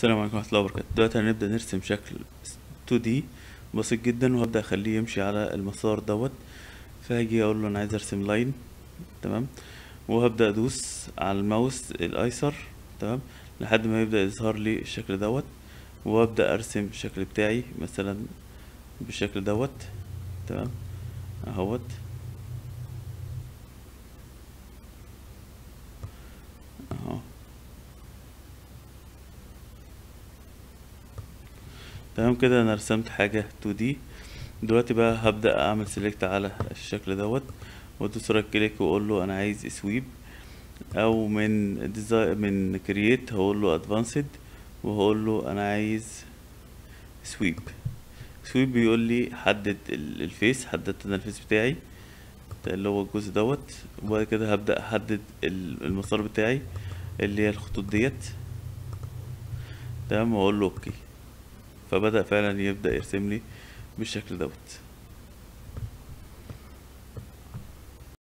السلام عليكم ورحمة الله وبركاته دلوقتي هنبدأ نرسم شكل 2D بسيط جدا وهبدأ اخليه يمشي على المسار دوت فهاجي اقول له انا عايز ارسم لاين تمام وهبدأ ادوس على الماوس الايسر تمام لحد ما يبدأ يظهر لي الشكل دوت وابدأ ارسم الشكل بتاعي مثلا بالشكل دوت تمام اهوت اهو تمام كده انا رسمت حاجة 2D دلوقتي بقى هبدأ اعمل سيلكت على الشكل دوت وادوس رايت كليك واقول له انا عايز سويب او من ديزاين من كرييت هقول له ادفانسد وهقول له انا عايز سويب سويب بيقول لي حدد ال- الفيس حددت انا الفيس بتاعي اللي هو الجزء دوت وبعد كده هبدأ احدد ال- المسار بتاعي اللي هي الخطوط ديت تمام واقول له اوكي فبدأ فعلا يبدأ يرسم لي بالشكل دوت